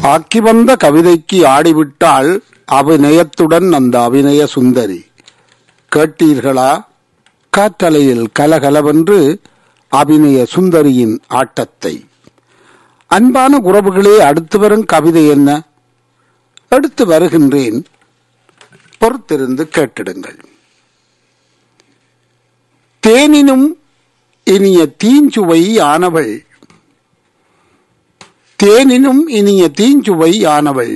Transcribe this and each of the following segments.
ஆக்கி வந்த கவிதைக்கு ஆடிவிட்டாள் அபிநயத்துடன் அந்த அபிநய சுந்தரி கேட்டீர்களா காற்றலையில் கலகலவென்று அபிநய சுந்தரியின் ஆட்டத்தை அன்பான உறவுகளே அடுத்து வரும் கவிதை என்ன அடுத்து வருகின்றேன் பொறுத்திருந்து கேட்டிடுங்கள் தேனினும் இனிய தீஞ்சுவை ஆனவள் தேனினும் இனிய தீஞ்சுவை ஆனவள்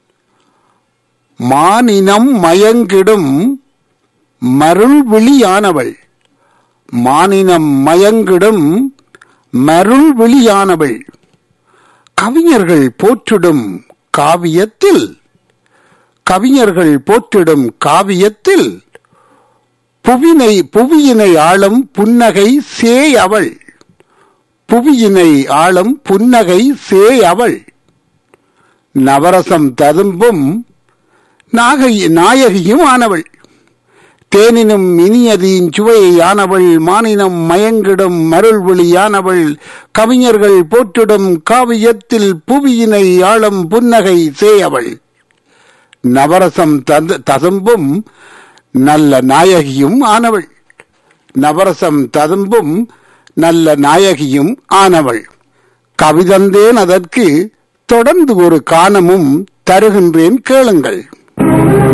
மானினம் மயங்கிடும் மருள்விழியானவள் மானினம் மயங்கிடும் மருள்விழியானவள் கவிஞர்கள் போற்றிடும் காவியத்தில் கவிஞர்கள் போற்றிடும் காவியத்தில் புவினை புவியினை ஆளும் புன்னகை சேய் அவள் புவியினை ஆளும் புன்னகை சேய் அவள் நவரசம் ததும்பும் நாகை நாயகியும் ஆனவள் தேனினும் இனியதின் சுவையானவள் மானினம் மயங்கிடும் மருள்வொளியானவள் கவிஞர்கள் போற்றிடும் காவியத்தில் புவியினை ஆளும் புன்னகை சேயவள் நவரசம் ததும்பும் நல்ல நாயகியும் ஆனவள் நவரசம் ததும்பும் நல்ல நாயகியும் ஆனவள் கவிதந்தேன் அதற்கு தொடர்ந்து ஒரு காணமும் தருகின்றேன் கேளுங்கள்